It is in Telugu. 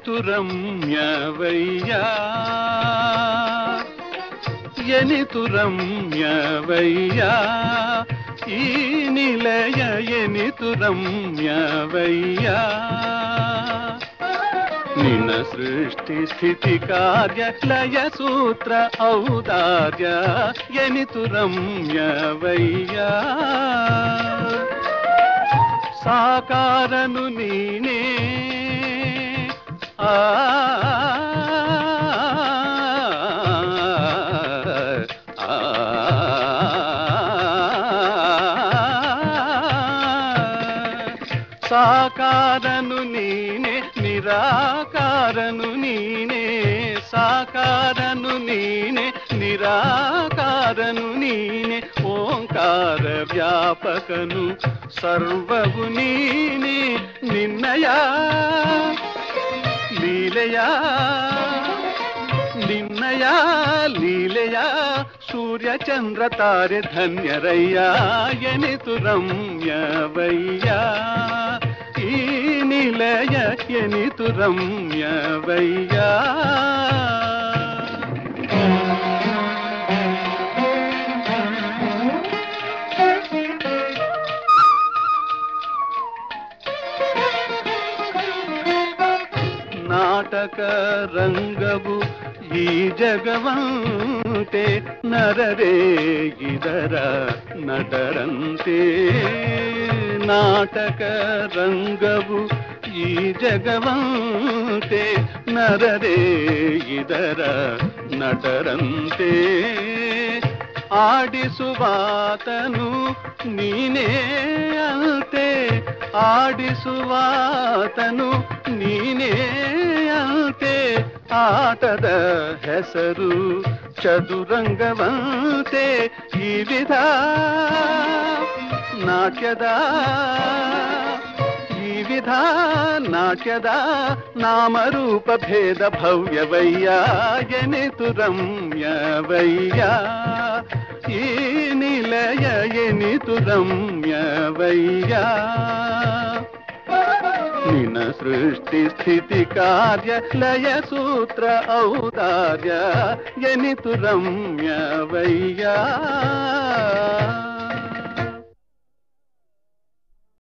ఎనితు రమ్యవయ్యా ఎనితు రమ్యవయ్యా ఈ నిలయ ఎనితు రమ్యవయ్యా నిన్న సృష్టి స్థితి కార్య లయ సూత్ర ఔదార్య ఎనితు రమ్యవయ్యా సాకారను నీనే ఆ సాకారను నీనే నిరాకారను నీనే సాకారను నీనే నిరాకారను నీనే ఓంకార వ్యాపకను సర్వవు నీనే నిన్నయా లీలయా నిన్నయా లీలయా సూర్య చంద్ర తారె ధన్యరయ్యా ఎనితు రమ్యవయ్యా ఈ నిలయ ఎనితు రమ్యవయ్యా ನಾಟಕ ರಂಗವು ಈ ಜಗವಂತೆ ನರರೇ ಇದರ ನಟರಂತೆ ನಾಟಕ ರಂಗವು ಈ ಜಗವಂತೆ ನರರೇ ಇದರ ನಟರಂತೆ ಆಡಿಸುವಾತನು ನೀನೇ ಅಂತೆ ಆಡಿಸುವಾತನು ನೀನೇ ಅಂತೆ ಆಟದ ಹೆಸರು ಚದುರಂಗವಂತೆ ಈ ವಿಧ ನಾಟ್ಯದ ಈ ವಿಧ ನಾಟ್ಯದ ನಾಮರೂಪ ಭೇದ ಭವ್ಯವಯ್ಯ ಎನಿತು ರಮ್ಯವಯ್ಯ ಈ ನಿಲಯ ಎನಿತು ರಮ್ಯವಯ್ಯ ನಿನ್ನ ಸೃಷ್ಟಿ ಸ್ಥಿತಿ ಕಾರ್ಯ ಲಯ ಸೂತ್ರ ಔದಾರ್ಯ ಎನಿತು ರಮ್ಯವಯ್ಯ